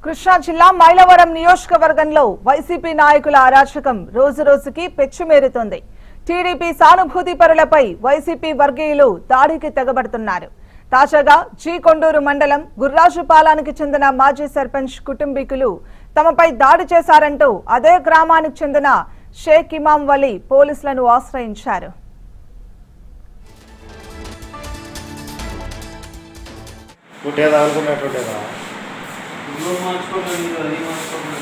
కృష్ణా జిల్లా మైలవరం నియోజకవర్గంలో వైసీపీ నాయకుల అరాచకం రోజు రోజుకి పెచ్చుమేరుతోంది టీడీపీ సానుభూతి పరులపై వైసీపీ వర్గీయులు దాడికి తెగబడుతున్నారు తాజాగా జీ కొండూరు మండలం గుర్రాజుపాలానికి చెందిన మాజీ సర్పంచ్ కుటుంబీకులు తమపై దాడి చేశారంటూ అదే గ్రామానికి చెందిన షేక్ ఇమాం వలీ పోలీసులను ఆశ్రయించారు పుట్టేదా అనుకున్నట్టుండేదా ఇల్లు మార్చుకోవడం ఇది అది మార్చుకోవడం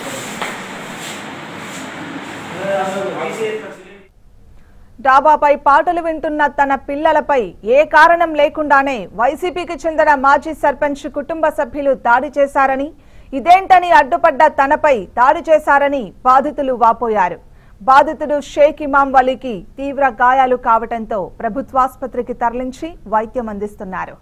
డాబాపై పాటలు వింటున్న తన పిల్లలపై ఏ కారణం లేకుండానే వైసీపీకి చెందిన మాజీ సర్పంచ్ కుటుంబ సభ్యులు దాడి చేశారని ఇదేంటని అడ్డుపడ్డ తనపై దాడి చేశారని బాధితులు వాపోయారు బాధితుడు షేక్ ఇమాం వలీకి తీవ్ర గాయాలు కావడంతో ప్రభుత్వాసుపత్రికి తరలించి వైద్యం అందిస్తున్నారు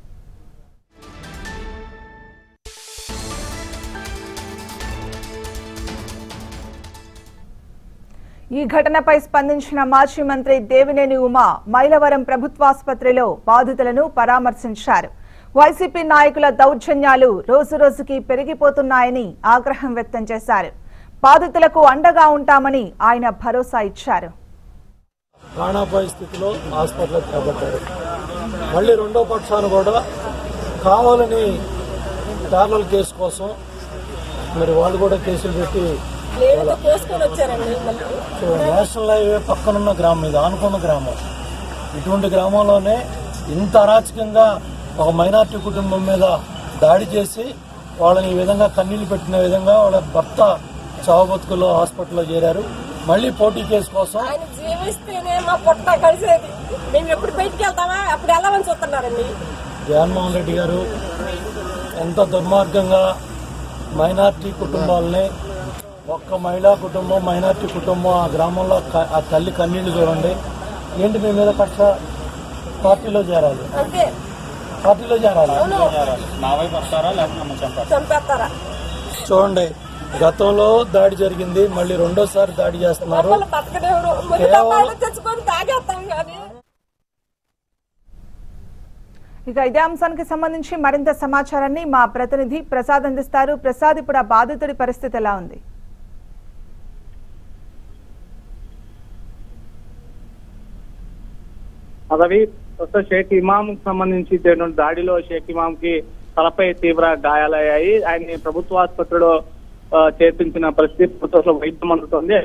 ఈ ఘటనపై స్పందించిన మాజీ మంత్రి దేవినేని ఉమా మైలవరం ప్రభుత్వాసుపత్రిలో బాధితులను పరామర్శించారు వైసీపీ నాయకుల దౌర్జన్యాలు రోజురోజుకి పెరిగిపోతున్నాయని ఆగ్రహం వ్యక్తం చేశారు బాధితులకు అండగా ఉంటామని ఆయన భరోసా ఇచ్చారు ప్రాణాపాయ స్థితిలో హాస్పిటల్లో చేపట్టారు మళ్ళీ రెండో పక్షాన్ని కూడా కావాలని ప్యారల కేసు కోసం మరి వాళ్ళు కూడా కేసులు పెట్టి లేడీతో కోసుకొని వచ్చారండి మళ్ళీ సో నేషనల్ హైవే పక్కనున్న గ్రామం ఇది ఆనుకున్న గ్రామం ఇటువంటి గ్రామంలోనే ఇంత అరాచకంగా ఒక మైనార్టీ కుటుంబం మీద దాడి చేసి వాళ్ళని ఈ విధంగా కన్నీళ్లు పెట్టిన విధంగా వాళ్ళ భర్త చావబతుకుల్లో హాస్పిటల్లో చేరారు మళ్ళీ పోటీ కేసు కోసం ఆయన జీవిస్తేనే మా పుట్ట కలిసేది మేము ఎప్పుడు బయటికి వెళ్తామా అప్పుడు వెళ్ళమని చూస్తున్నారండి జగన్మోహన్ రెడ్డి గారు ఎంత దుర్మార్గంగా మైనార్టీ కుటుంబాలని ఒక్క మహిళా కుటుంబం మైనార్టీ కుటుంబం ఆ గ్రామంలో క- ఆ తల్లి కన్నీళ్లు చూడండి ఏంటి మీ మీద కక్ష పార్టీలో చేరాలి అంతే పార్టీలో చేరాలి చంపేస్తారా చూడండి గతంలో దాడి జరిగింది మళ్ళీ రెండోసారి దాడి చేస్తున్నారు మమ్మల్ని బతకనేవరు ముందు కేవలం- డబ్బాలు తెచ్చుకొని తాగేస్తాం కానీ ఇక ఇదే అంశానికి సంబంధించి మరింత సమాచారాన్ని మా ప్రతినిధి ప్రసాద్ అందిస్తారు ప్రసాద్ ఇప్పుడు ఆ బాధితుడి పరిస్థితి ఎలా ఉంది పదవి ప్రస్తుతం షేక్ ఇమాం సంబంధించి జరిగిన దాడిలో షేక్ ఇమాం కి తలపై తీవ్ర గాయాలయ్యాయి ఆయన ప్రభుత్వ ఆసుపత్రిలో ఆ, చేర్పించిన పరిస్థితి ప్రభుత్వంలో వైద్యం అందుతోంది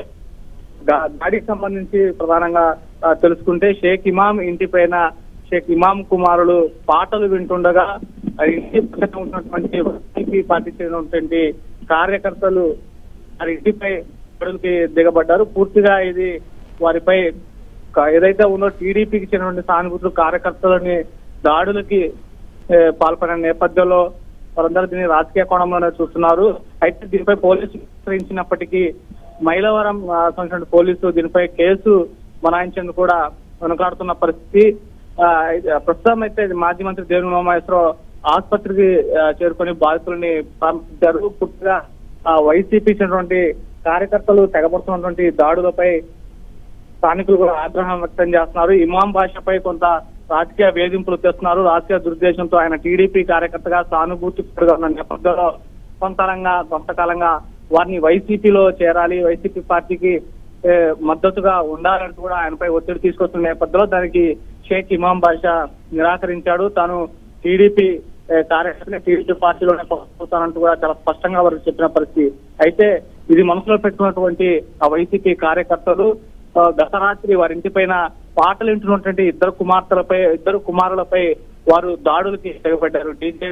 గా- దాడికి సంబంధించి ప్రధానంగా ఆ, తెలుసుకుంటే షేక్ ఇమాం ఇంటి పైన షేక్ ఇమాం కుమారులు పాటలు వింటుండగా ఆ ఇంటి పక్కన ఉన్నటువంటి వైసీపీ పార్టీ చెందినటువంటి కార్యకర్తలు వారి ఇంటిపై గొడవలకి దిగబడ్డారు పూర్తిగా ఇది వారిపై క- ఏదైతే ఉందో టీడీపీకి చెందినటువంటి సానుభూతులు కార్యకర్తలని దాడులకి ఏ, పాల్పడిన నేపథ్యంలో వారందరూ దీన్ని రాజకీయ కోణంలోనే చూస్తున్నారు అయితే దీనిపై పోలీసులు విస్తరించినప్పటికీ మైలవరం ఆ, సంబంధించిన పోలీసు దీనిపై కేసు బనాయించేందుకు కూడా వెనుకాడుతున్న పరిస్థితి ఆ, ఇది ప్రస్తుతం అయితే ఇది మాజీ మంత్రి దేవి ఉమామహేశ్వరరావు ఆసుపత్రికి ఆ, చేరుకొని బాధితులని పరామర్శించారు పూర్తిగా ఆ, వైసీపీ చెందినటువంటి కార్యకర్తలు తెగబడుతున్నటువంటి దాడులపై స్థానికులు కూడా ఆగ్రహం వ్యక్తం చేస్తున్నారు ఇమాం భాషపై కొంత రాజకీయ వేధింపులు తెస్తున్నారు రాజకీయ దురుద్దేశంతో ఆయన టీడీపీ కార్యకర్తగా సానుభూతి పరుగా ఉన్న నేపథ్యంలో కొంతకాలంగా కొంతకాలంగా వారిని వైసీపీలో చేరాలి వైసీపీ పార్టీకి ఏ, మద్దతుగా ఉండాలంటూ కూడా ఆయనపై ఒత్తిడి తీసుకొస్తున్న నేపథ్యంలో దానికి షేక్ ఇమాం బాషా నిరాకరించాడు తాను టీడీపీ కార్యకర్తని టీడీపీ పార్టీలోనే కొనసాగుతానంటూ కూడా చాలా స్పష్టంగా వారికి చెప్పిన పరిస్థితి అయితే ఇది మనసులో పెట్టుకున్నటువంటి ఆ వైసీపీ కార్యకర్తలు ఆ, గత రాత్రి వారి ఇంటి పైన పాటలు వింటున్నటువంటి ఇద్దరు కుమార్తెలపై ఇద్దరు కుమారులపై వారు దాడులకి తెగబడ్డారు డీజే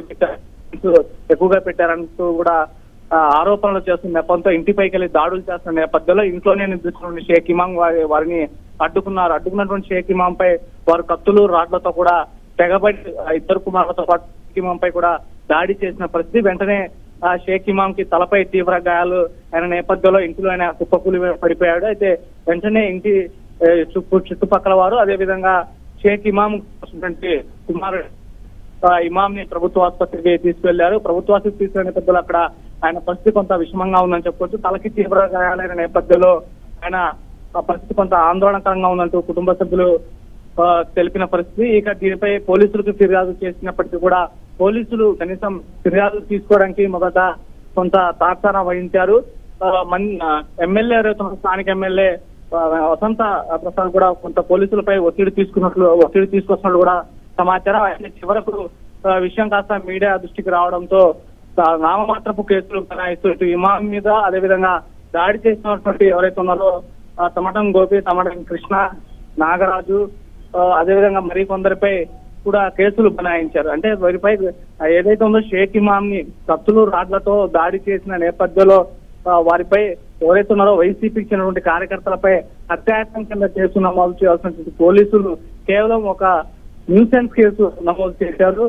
ఎక్కువగా పెట్టారంటూ కూడా ఆ, ఆరోపణలు చేస్తున్న నెపంతో ఇంటిపైకి వెళ్ళి దాడులు చేస్తున్న నేపథ్యంలో ఇంట్లోనే నిద్రిస్తున్న షేక్ ఇమాం వారి వారిని అడ్డుకున్నారు అడ్డుకున్నటువంటి షేక్ ఇమాం పై వారు కత్తులు రాడ్లతో కూడా తెగబడి ఆ ఇద్దరు కుమారులతో పాటు షేక్ ఇమాం పై కూడా దాడి చేసిన పరిస్థితి వెంటనే ఆ షేక్ ఇమాం కి తలపై తీవ్ర గాయాలు అయిన నేపథ్యంలో ఇంటిలో ఆయన కుప్పకూలి పడిపోయాడు అయితే వెంటనే ఇంటి ఏ, చుట్టూ చుట్టుపక్కల వారు అదే విధంగా షేక్ ఇమాం ఉన్నటువంటి కుమారుడు ఆ, ఇమాం ని ప్రభుత్వ ఆసుపత్రికి తీసుకెళ్లారు ప్రభుత్వ ఆసుపత్రికి తీసుకెళ్లిన నేపథ్యంలో అక్కడ ఆయన పరిస్థితి కొంత విషమంగా ఉందని చెప్పొచ్చు తలకి తీవ్ర గాయాలైన నేపథ్యంలో ఆయన ఆ పరిస్థితి కొంత ఆందోళనకరంగా ఉందంటూ కుటుంబ సభ్యులు ఆ, తెలిపిన పరిస్థితి ఇక దీనిపై పోలీసులకు ఫిర్యాదు చేసినప్పటికీ కూడా పోలీసులు కనీసం ఫిర్యాదు తీసుకోవడానికి మొదట కొంత తాత్సారం వహించారు ఆ, మన్- ఆ, ఎమ్మెల్యే ఎవరైతే ఉన్నారో, స్థానిక ఎమ్మెల్యే ఆ, వసంత ప్రసాద్ కూడా కొంత పోలీసులపై ఒత్తిడి తీసుకున్నట్లు ఒత్తిడి తీసుకొస్తున్నట్లు కూడా సమాచారం అయితే చివరకు ఆ, విషయం కాస్త మీడియా దృష్టికి రావడంతో ఆ, నామమాత్రపు కేసులు బనాయిస్తూ ఇటు ఇమాం మీద అదేవిధంగా దాడి చేసినటువంటి ఎవరైతే ఉన్నారో ఆ, తమటం గోపి తమటం కృష్ణ నాగరాజు ఆ, అదేవిధంగా మరి కొందరిపై కూడా కేసులు బనాయించారు అంటే వారిపై ఆ, ఏదైతే ఉందో షేక్ ఇమామ్ ని కత్తులు రాడ్లతో దాడి చేసిన నేపథ్యంలో ఆ, వారిపై ఎవరైతే ఉన్నారో వైసీపీకి చెందినటువంటి కార్యకర్తలపై అత్యాచారం కింద కేసు నమోదు చేయాల్సినటువంటి పోలీసులు కేవలం ఒక న్యూసెన్స్ కేసు నమోదు చేశారు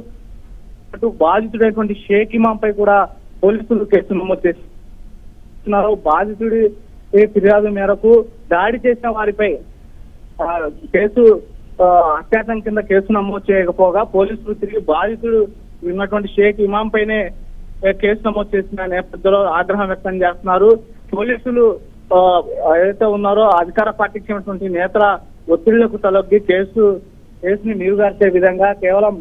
అటు బాధితుడైనటువంటి షేక్ ఇమాం పై కూడా పోలీసులు కేసు నమోదు చేస్తున్నారు బాధితుడి ఏ ఫిర్యాదు మేరకు దాడి చేసిన వారిపై ఆ, కేసు ఆ, అత్యాచారం కింద కేసు నమోదు చేయకపోగా పోలీసులు తిరిగి బాధితుడు ఉన్నటువంటి షేక్ ఇమాం పైనే ఏ, కేసు నమోదు చేసిన నేపథ్యంలో ఆగ్రహం వ్యక్తం చేస్తున్నారు పోలీసులు ఆ, ఏదైతే ఉన్నారో అధికార పార్టీకి చెందినటువంటి నేతల ఒత్తిళ్లకు తలొగ్గి కేసు కేసుని నీరుగార్చే విధంగా కేవలం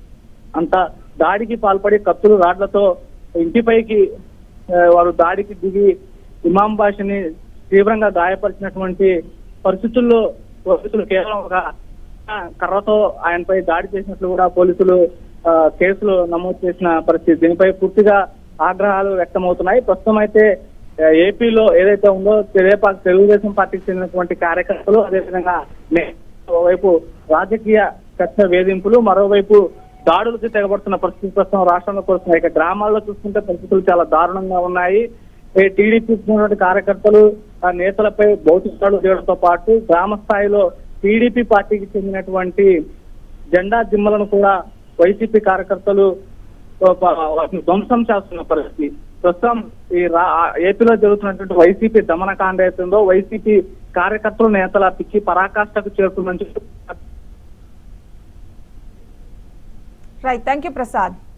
అంత దాడికి పాల్పడి కత్తులు రాడ్లతో ఇంటిపైకి ఆ, వారు దాడికి దిగి ఇమాం భాషని తీవ్రంగా గాయపరిచినటువంటి పరిస్థితుల్లో పోలీసులు కేవలం ఒక ఆ, కర్రతో ఆయనపై దాడి చేసినట్లు కూడా పోలీసులు ఆ, కేసులు నమోదు చేసిన పరిస్థితి దీనిపై పూర్తిగా ఆగ్రహాలు వ్యక్తమవుతున్నాయి ప్రస్తుతం అయితే ఆ, ఏపీలో ఏదైతే ఉందో తెదేపా తెలుగుదేశం పార్టీకి చెందినటువంటి కార్యకర్తలు అదేవిధంగా నే- ఓవైపు రాజకీయ కక్ష వేధింపులు మరోవైపు దాడులకు తెగబడుతున్న పరిస్థితి ప్రస్తుతం రాష్ట్రంలో కొడుతున్నాయి ఇక గ్రామాల్లో చూసుకుంటే పరిస్థితులు చాలా దారుణంగా ఉన్నాయి ఈ టీడీపీ ఉన్నటువంటి కార్యకర్తలు ఆ నేతలపై భౌతిక దాడులు చేయడంతో పాటు గ్రామ స్థాయిలో టీడీపీ పార్టీకి చెందినటువంటి జెండా దిమ్మలను కూడా వైసీపీ కార్యకర్తలు ఆ, ప- వాటిని ధ్వంసం చేస్తున్న పరిస్థితి ప్రస్తుతం ఈ రా- ఏపీలో జరుగుతున్నటువంటి వైసీపీ దమనకాండ అవుతుందో వైసీపీ కార్యకర్తలు నేతల పిచ్చి పరాకాష్ఠకు చేరుతుందని చెప్పి రైట్ థ్యాంక్ యూ ప్రసాద్